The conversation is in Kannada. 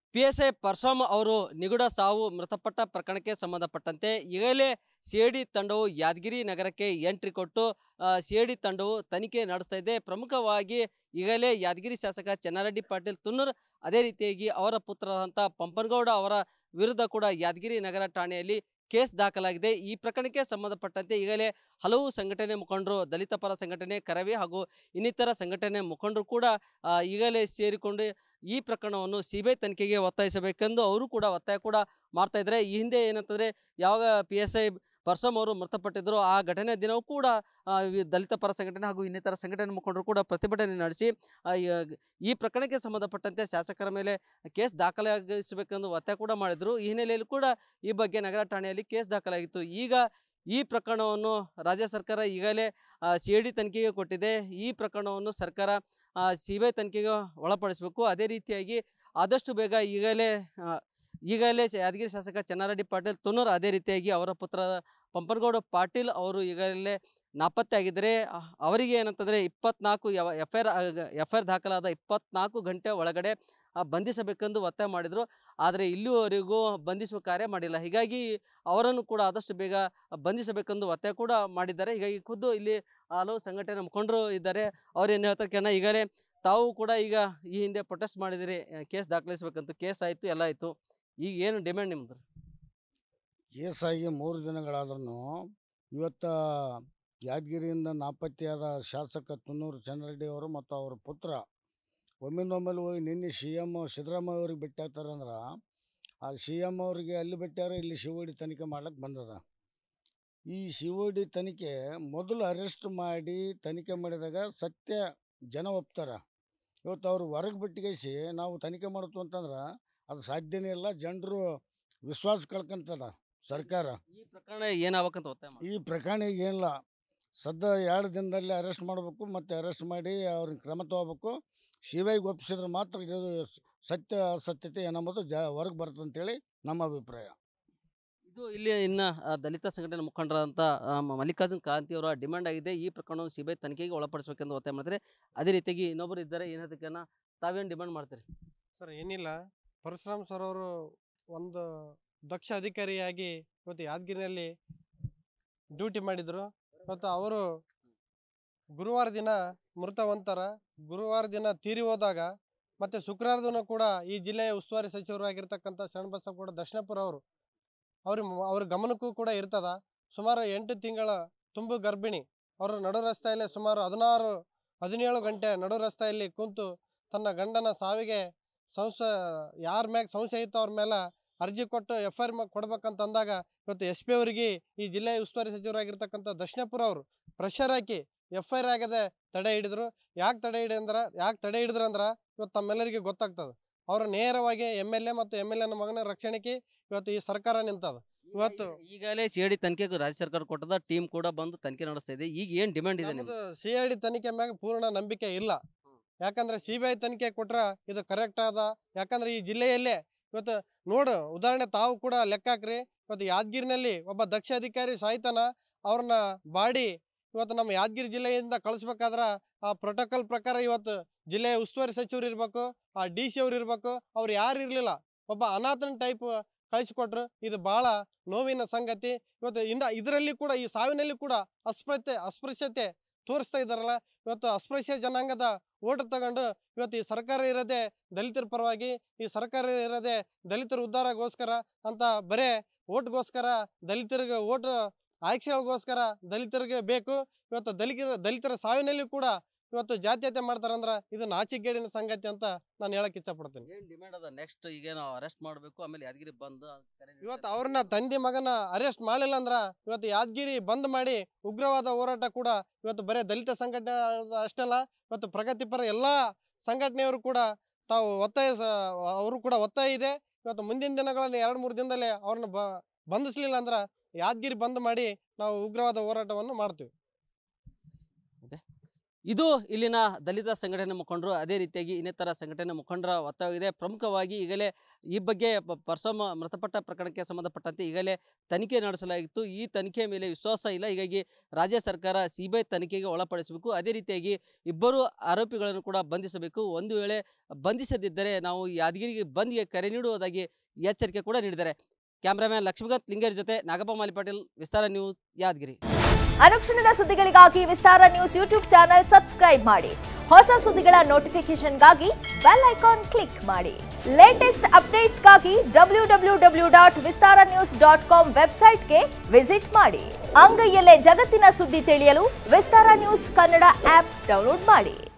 ಪಿ ಎಸ್ ಐ ಪರಶುರಾಮ್ ಅವರು ನಿಗೂಢ ಸಾವು ಮೃತಪಟ್ಟ ಪ್ರಕರಣಕ್ಕೆ ಸಂಬಂಧಪಟ್ಟಂತೆ ಈಗಲೇ ಸಿಐಡಿ ತಂಡವು ಯಾದಗಿರಿ ನಗರಕ್ಕೆ ಎಂಟ್ರಿ ಕೊಟ್ಟು ಸಿಐಡಿ ತಂಡವು ತನಿಖೆ ನಡೆಸ್ತಾ ಇದೆ ಪ್ರಮುಖವಾಗಿ ಈಗಲೇ ಯಾದಗಿರಿ ಶಾಸಕ ಚೆನ್ನಾರೆಡ್ಡಿ ಪಾಟೀಲ್ ತುನ್ನೂರ್ ಅದೇ ರೀತಿಯಾಗಿ ಅವರ ಪುತ್ರರಂತ ಪಂಪನಗೌಡ ಅವರ ವಿರುದ್ಧ ಕೂಡ ಯಾದಗಿರಿ ನಗರ ಠಾಣೆಯಲ್ಲಿ ಕೇಸ್ ದಾಖಲಾಗಿದೆ ಈ ಪ್ರಕರಣಕ್ಕೆ ಸಂಬಂಧಪಟ್ಟಂತೆ ಈಗಲೇ ಹಲವು ಸಂಘಟನೆ ಮುಖಂಡರು ದಲಿತ ಪರ ಸಂಘಟನೆ ಕರವೇ ಹಾಗೂ ಇನ್ನಿತರ ಸಂಘಟನೆ ಮುಖಂಡರು ಕೂಡ ಆ, ಈಗಲೇ ಸೇರಿಕೊಂಡು ಈ ಪ್ರಕರಣವನ್ನು ಸಿ ಬಿ ಐ ತನಿಖೆಗೆ ಒತ್ತಾಯಿಸಬೇಕೆಂದು ಅವರು ಕೂಡ ಒತ್ತಾಯ ಕೂಡ ಮಾಡ್ತಾ ಇದ್ದಾರೆ ಈ ಹಿಂದೆ ಏನಂತಂದರೆ ಯಾವಾಗ ಪಿ ಎಸ್ ಐ ಪರ್ಸಮ್ ಅವರು ಮೃತಪಟ್ಟಿದ್ರು ಆ ಘಟನೆ ದಿನವೂ ಕೂಡ ಆ, ವಿ- ದಲಿತ ಪರ ಸಂಘಟನೆ ಹಾಗೂ ಇನ್ನಿತರ ಸಂಘಟನೆ ಮುಖಂಡರು ಕೂಡ ಪ್ರತಿಭಟನೆ ನಡೆಸಿ ಆ, ಈ- ಈ ಪ್ರಕರಣಕ್ಕೆ ಸಂಬಂಧಪಟ್ಟಂತೆ ಶಾಸಕರ ಮೇಲೆ ಕೇಸ್ ದಾಖಲಾಗಿಸಬೇಕೆಂದು ಒತ್ತಾಯ ಕೂಡ ಮಾಡಿದ್ರು ಈ ಹಿನ್ನೆಲೆಯಲ್ಲಿ ಕೂಡ ಈ ಬಗ್ಗೆ ನಗರ ಠಾಣೆಯಲ್ಲಿ ಕೇಸ್ ದಾಖಲಾಗಿತ್ತು ಈಗ ಈ ಪ್ರಕರಣವನ್ನು ರಾಜ್ಯ ಸರ್ಕಾರ ಈಗಲೇ ಸಿ ಐ ಡಿ ತನಿಖೆಗೆ ಕೊಟ್ಟಿದೆ ಈ ಪ್ರಕರಣವನ್ನು ಸರ್ಕಾರ ಸಿ ಬಿ ಐ ತನಿಖೆಗೆ ಒಳಪಡಿಸಬೇಕು ಅದೇ ರೀತಿಯಾಗಿ ಆದಷ್ಟು ಬೇಗ ಈಗಲೇ ಆ, ಈಗಲೇ ಶ- ಯಾದಗಿರಿ ಶಾಸಕ ಚೆನ್ನಾರೆಡ್ಡಿ ಪಾಟೀಲ್ ತುನ್ನೂರ್ ಅದೇ ರೀತಿಯಾಗಿ ಅವರ ಪುತ್ರ ಪಂಪನಗೌಡ ಪಾಟೀಲ್ ಅವರು ಈಗಲೇ ನಾಪತ್ತೆ ಆಗಿದ್ದಾರೆ ಅ- ಅವರಿಗೆ ಏನಂತಂದರೆ ಇಪ್ಪತ್ನಾಲ್ಕು F I R F I R ದಾಖಲಾದ ಇಪ್ಪತ್ನಾಲ್ಕು ಗಂಟೆ ಒಳಗಡೆ ಆ, ಬಂಧಿಸಬೇಕೆಂದು ಒತ್ತಾಯ ಮಾಡಿದರು ಆದರೆ ಇಲ್ಲಿವರೆಗೂ ಬಂಧಿಸುವ ಕಾರ್ಯ ಮಾಡಿಲ್ಲ ಹೀಗಾಗಿ ಅವರನ್ನು ಕೂಡ ಆದಷ್ಟು ಬೇಗ ಬಂಧಿಸಬೇಕೆಂದು ಒತ್ತಾಯ ಕೂಡ ಮಾಡಿದ್ದಾರೆ ಹೀಗಾಗಿ ಖುದ್ದು ಇಲ್ಲಿ ಹಲವು ಸಂಘಟನೆ ಮುಖಂಡರು ಇದ್ದಾರೆ ಅವ್ರು ಏನು ಹೇಳ್ತಾರೆ ಕೇಳೋಣ ಈಗಲೇ ತಾವು ಕೂಡ ಈಗ ಈ ಹಿಂದೆ ಪ್ರೊಟೆಸ್ಟ್ ಮಾಡಿದಿರಿ ಕೇಸ್ ದಾಖಲಿಸಬೇಕಂತ ಕೇಸ್ ಆಯಿತು ಎಲ್ಲ ಆಯಿತು ಈಗ ಏನು ಡಿಮ್ಯಾಂಡ್ ನಿಮ್ದು ಕೇಸಾಗಿ ಮೂರು ದಿನಗಳಾದ್ರೂ ಇವತ್ತು ಯಾದಗಿರಿಯಿಂದ ನಾಪತ್ತೆಯಾದ ಶಾಸಕ ತುನ್ನೂರು ಚಂದ್ರರೆಡ್ಡಿ ಅವರು ಮತ್ತು ಅವರ ಪುತ್ರ ಒಮ್ಮಿಂದೊಮ್ಮೆಲೆ ಹೋಗಿ ನಿನ್ನೆ ಸಿ ಎಮ್ ಸಿದ್ದರಾಮಯ್ಯ ಅವ್ರಿಗೆ ಭೇಟಿ ಆಗ್ತಾರಂದ್ರೆ ಆ ಸಿ ಎಮ್ ಅವರಿಗೆ ಅಲ್ಲಿ ಭೇಟಿಯಾರ ಇಲ್ಲಿ ಶಿವಡಿ ತನಿಖೆ ಮಾಡ್ಲಿಕ್ಕೆ ಬಂದದ ಈ ಶಿವಡಿ ತನಿಖೆ ಮೊದಲು ಅರೆಸ್ಟ್ ಮಾಡಿ ತನಿಖೆ ಮಾಡಿದಾಗ ಸತ್ಯ ಜನ ಒಪ್ತಾರ ಇವತ್ತು ಅವ್ರು ಹೊರಗೆ ಬಿಟ್ಟಿಗೆಸಿ ನಾವು ತನಿಖೆ ಮಾಡ್ತು ಅಂತಂದ್ರೆ ಅದು ಸಾಧ್ಯನೇ ಇಲ್ಲ ಜನರು ವಿಶ್ವಾಸ ಕಳ್ಕೊಂತದ ಸರ್ಕಾರ ಈ ಪ್ರಕರಣ ಏನಾಗಬೇಕಂತ ಒತ್ತಾಯ ಮಾಡಿ ಈ ಪ್ರಕರಣ ಈಗ ಏನಿಲ್ಲ ಸದ್ಯ ಎರಡು ದಿನದಲ್ಲಿ ಅರೆಸ್ಟ್ ಮಾಡಬೇಕು ಮತ್ತು ಅರೆಸ್ಟ್ ಮಾಡಿ ಅವ್ರನ್ನ ಕ್ರಮ ತಗೋಬೇಕು ಶಿವೈಗೆ ಒಪ್ಪಿಸಿದ್ರೆ ಮಾತ್ರ ಇದು ಸ- ಸತ್ಯ ಅಸತ್ಯತೆ ಏನಂಬುದು ಜ ಹೊರಗೆ ಬರ್ತದೆ ಅಂತೇಳಿ ನಮ್ಮ ಅಭಿಪ್ರಾಯ ಇದು ಇಲ್ಲಿ ಇನ್ನು ಆ, ದಲಿತ ಸಂಘಟನೆ ಮುಖಂಡರಾದಂಥ ಆ, ಮ- ಮಲ್ಲಿಕಾರ್ಜುನ್ ಕ್ರಾಂತಿ ಅವರ ಡಿಮ್ಯಾಂಡ್ ಆಗಿದೆ ಈ ಪ್ರಕರಣವನ್ನು ಸಿ ಬಿ ಐ ತನಿಖೆಗೆ ಒಳಪಡಿಸಬೇಕೆಂದು ಒತ್ತಾಯ ಮಾಡ್ತಾರೆ ಅದೇ ರೀತಿಯಾಗಿ ಇನ್ನೊಬ್ಬರು ಇದ್ದಾರೆ ಏನದಕ್ಕೆ ತಾವೇನು ಡಿಮ್ಯಾಂಡ್ ಮಾಡ್ತೀರಿ ಸರ್ ಏನಿಲ್ಲ ಪರಶುರಾಮ್ ಸರ್ ಅವರು ಒಂದು ದಕ್ಷ ಅಧಿಕಾರಿಯಾಗಿ ಇವತ್ತು ಯಾದಗಿರಿನಲ್ಲಿ ಡ್ಯೂಟಿ ಮಾಡಿದರು ಮತ್ತು ಅವರು ಗುರುವಾರ ದಿನ ಮೃತವಂತರ ಗುರುವಾರ ದಿನ ತೀರಿ ಹೋದಾಗ ಮತ್ತು ಶುಕ್ರವಾರ ದಿನ ಕೂಡ ಈ ಜಿಲ್ಲೆಯ ಉಸ್ತುವಾರಿ ಸಚಿವರಾಗಿರ್ತಕ್ಕಂಥ ಶರಣಬಸಪ್ಪಗೌಡ ದರ್ಶನಪುರ ಅವರು ಅವ್ರ ಅವ್ರ ಗಮನಕ್ಕೂ ಕೂಡ ಇರ್ತದ ಸುಮಾರು ಎಂಟು ತಿಂಗಳ ತುಂಬು ಗರ್ಭಿಣಿ ಅವರು ನಡು ರಸ್ತೆಯಲ್ಲಿ ಸುಮಾರು ಹದಿನಾರು ಹದಿನೇಳು ಗಂಟೆ ನಡು ರಸ್ತೆಯಲ್ಲಿ ಕುಂತು ತನ್ನ ಗಂಡನ ಸಾವಿಗೆ ಸಂಶ ಯಾರ ಮ್ಯಾಗ ಸಂಶಯ ಇತ್ತು ಅವ್ರ ಮೇಲೆ ಅರ್ಜಿ ಕೊಟ್ಟು ಎಫ್ ಐ ಆರ್ ಕೊಡ್ಬೇಕಂತ ಅಂದಾಗ ಇವತ್ತು ಎಸ್ ಪಿ ಅವರಿಗೆ ಈ ಜಿಲ್ಲೆಯ ಉಸ್ತುವಾರಿ ಸಚಿವರಾಗಿರ್ತಕ್ಕಂಥ ದರ್ಶನಪುರ ಅವರು ಪ್ರೆಷರ್ ಹಾಕಿ ಎಫ್ ಐ ಆರ್ ಆಗದೆ ತಡೆ ಹಿಡಿದ್ರು ಯಾಕೆ ತಡೆ ಹಿಡಿ ಅಂದ್ರೆ ಯಾಕೆ ತಡೆ ಹಿಡಿದ್ರು ಅಂದ್ರೆ ಇವತ್ತು ತಮ್ಮೆಲ್ಲರಿಗೆ ಗೊತ್ತಾಗ್ತದೆ ಅವರು ನೇರವಾಗಿ ಎಮ್ ಎಲ್ ಎ ಮತ್ತು ಎಮ್ ಎಲ್ ಎನ ಮಗನ ರಕ್ಷಣೆಗೆ ಇವತ್ತು ಈ ಸರ್ಕಾರ ನಿಂತದ ಇವತ್ತು ಈಗಲೇ ಸಿ ಐ ಡಿ ತನಿಖೆಗೆ ರಾಜ್ಯ ಸರ್ಕಾರ ಕೊಟ್ಟದ ಟೀಮ್ ಕೂಡ ಬಂದು ತನಿಖೆ ನಡೆಸ್ತಾ ಇದೆ ಈಗ ಏನು ಡಿಮ್ಯಾಂಡ್ ಇದೆ ನಿಮ್ದು ನಮ್ದು ಸಿ ಐ ಡಿ ತನಿಖೆ ಮ್ಯಾಗ ಪೂರ್ಣ ನಂಬಿಕೆ ಇಲ್ಲ ಯಾಕಂದ್ರೆ ಸಿ ಬಿ ಐ ತನಿಖೆ ಕೊಟ್ರ ಇದು ಕರೆಕ್ಟ್ ಆದ ಯಾಕಂದ್ರೆ ಈ ಜಿಲ್ಲೆಯಲ್ಲೇ ಇವತ್ತು ನೋಡು ಉದಾಹರಣೆ ತಾವು ಕೂಡ ಲೆಕ್ಕ ಹಾಕ್ರಿ ಇವತ್ತು ಯಾದಗಿರಿನಲ್ಲಿ ಒಬ್ಬ ದಕ್ಷ ಅಧಿಕಾರಿ ಸಾಯ್ತಾನ ಅವ್ರನ್ನ ಬಾಡಿ ಇವತ್ತು ನಮ್ಮ ಯಾದಗಿರಿ ಜಿಲ್ಲೆಯಿಂದ ಕಳಿಸ್ಬೇಕಾದ್ರ ಆ ಪ್ರೋಟೋಕಾಲ್ ಪ್ರಕಾರ ಇವತ್ತು ಜಿಲ್ಲೆಯ ಉಸ್ತುವಾರಿ ಸಚಿವರು ಇರ್ಬೇಕು ಆ ಡಿ ಸಿ ಅವ್ರು ಇರ್ಬೇಕು ಅವ್ರು ಯಾರು ಇರ್ಲಿಲ್ಲ ಒಬ್ಬ ಅನಾಥನ ಟೈಪ್ ಕಳಿಸಿಕೊಟ್ರು ಇದು ಬಹಳ ನೋವಿನ ಸಂಗತಿ ಇವತ್ತು ಇಂದ ಇದರಲ್ಲಿ ಕೂಡ ಈ ಸಾವಿನಲ್ಲಿ ಕೂಡ ಅಸ್ಪೃಶ್ಯತೆ ಅಸ್ಪೃಶ್ಯತೆ ತೋರಿಸ್ತಾ ಇದ್ದಾರಲ್ಲ ಇವತ್ತು ಅಸ್ಪೃಶ್ಯ ಜನಾಂಗದ ಓಟ್ ತಗೊಂಡು ಇವತ್ತು ಈ ಸರ್ಕಾರ ಇರೋದೇ ದಲಿತರ ಪರವಾಗಿ ಈ ಸರ್ಕಾರ ಇರೋದೇ ದಲಿತರ ಉದ್ಧಾರಗೋಸ್ಕರ ಅಂತ ಬರೇ ಓಟ್ಗೋಸ್ಕರ ದಲಿತರಿಗೆ ಓಟ್ ಆಯ್ಕೆಗಳಿಗೋಸ್ಕರ ದಲಿತರಿಗೆ ಬೇಕು ಇವತ್ತು ದಲಿತರ ದಲಿತರ ಸಾವಿನಲ್ಲಿ ಕೂಡ ಇವತ್ತು ಜಾತ್ಯತೆ ಮಾಡ್ತಾರಂದ್ರ ಇದು ನಾಚಿಕೆಗೇಡಿನ ಸಂಗತಿ ಅಂತ ನಾನು ಹೇಳಕ್ ಇಚ್ಛಪಡ್ತೀನಿ ಏನು ಡಿಮ್ಯಾಂಡ್ ಅದ ನೆಕ್ಸ್ಟ್ ಈಗ ನಾವು ಅರೆಸ್ಟ್ ಮಾಡಬೇಕು ಆಮೇಲೆ ಯಾದಗಿರಿ ಬಂದು ಕರೆ ನೀಡ್ತಾರೆ. ಇವತ್ತು ಅವ್ರನ್ನ ತಂದೆ ಮಗನ ಅರೆಸ್ಟ್ ಮಾಡಲಿಲ್ಲ ಅಂದ್ರ ಇವತ್ತು ಯಾದಗಿರಿ ಬಂದ್ ಮಾಡಿ ಉಗ್ರವಾದ ಹೋರಾಟ ಕೂಡ ಇವತ್ತು ಬರೇ ದಲಿತ ಸಂಘಟನೆ ಅಷ್ಟಲ್ಲ ಇವತ್ತು ಪ್ರಗತಿಪರ ಎಲ್ಲಾ ಸಂಘಟನೆಯವರು ಕೂಡ ತಾವು ಒತ್ತಾಯ ಸ- ಅವರು ಕೂಡ ಒತ್ತಾಯ ಇದೆ ಇವತ್ತು ಮುಂದಿನ ದಿನಗಳಲ್ಲಿ ಎರಡು ಮೂರು ದಿನದಲ್ಲೇ ಅವ್ರನ್ನ ಬ ಬಂಧಿಸ್ಲಿಲ್ಲ ಅಂದ್ರ ಯಾದಗಿರಿ ಬಂದ್ ಮಾಡಿ ನಾವು ಉಗ್ರವಾದ ಹೋರಾಟವನ್ನು ಮಾಡ್ತೀವಿ ಇದು ಇಲ್ಲಿನ ದಲಿತ ಸಂಘಟನೆ ಮುಖಂಡರು ಅದೇ ರೀತಿಯಾಗಿ ಇನ್ನಿತರ ಸಂಘಟನೆ ಮುಖಂಡರ ಒತ್ತಡವಿದೆ ಪ್ರಮುಖವಾಗಿ ಈಗಲೇ ಈ ಬಗ್ಗೆ ಪ- ಪರಶುರಾಮ ಮೃತಪಟ್ಟ ಪ್ರಕರಣಕ್ಕೆ ಸಂಬಂಧಪಟ್ಟಂತೆ ಈಗಲೇ ತನಿಖೆ ನಡೆಸಲಾಗಿತ್ತು ಈ ತನಿಖೆಯ ಮೇಲೆ ವಿಶ್ವಾಸ ಇಲ್ಲ ಹೀಗಾಗಿ ರಾಜ್ಯ ಸರ್ಕಾರ ಸಿ ಬಿ ಐ ತನಿಖೆಗೆ ಒಳಪಡಿಸಬೇಕು ಅದೇ ರೀತಿಯಾಗಿ ಇಬ್ಬರು ಆರೋಪಿಗಳನ್ನು ಕೂಡ ಬಂಧಿಸಬೇಕು ಒಂದು ವೇಳೆ ಬಂಧಿಸದಿದ್ದರೆ ನಾವು ಯಾದಗಿರಿಗೆ ಬಂದ್ಗೆ ಕರೆ ನೀಡುವುದಾಗಿ ಎಚ್ಚರಿಕೆ ಕೂಡ ನೀಡಿದ್ದಾರೆ ಕ್ಯಾಮ್ರಾಮ್ಯಾನ್ ಲಕ್ಷ್ಮೀಕಾಂತ್ ಲಿಂಗೇರ್ ಜೊತೆ ನಾಗಪ್ಪ ಮಾಲಿ ಪಾಟೀಲ್ ವಿಸ್ತಾರ ನ್ಯೂಸ್ ಯಾದಗಿರಿ ಅನುಕ್ಷಣದ ಸುದ್ದಿಗಳಿಗಾಗಿ Vistara news YouTube channel subscribe ಮಾಡಿ ಹೊಸ ಸುದ್ದಿಗಳ ನೋಟಿಫಿಕೇಶನ್ಗಾಗಿ ಬೆಲ್ ಐಕಾನ್ ಕ್ಲಿಕ್ ಮಾಡಿ ಲೇಟೆಸ್ಟ್ ಅಪ್ಡೇಟ್ಸ್ಗಾಗಿ W W W dot Vistara news dot com ವೆಬ್ಸೈಟ್ಗೆ ವಿಸಿಟ್ ಮಾಡಿ ಅಂಗೈಯಲ್ಲೇ ಜಗತ್ತಿನ ಸುದ್ದಿ ತಿಳಿಯಲು Vistara news Kannada app download ಮಾಡಿ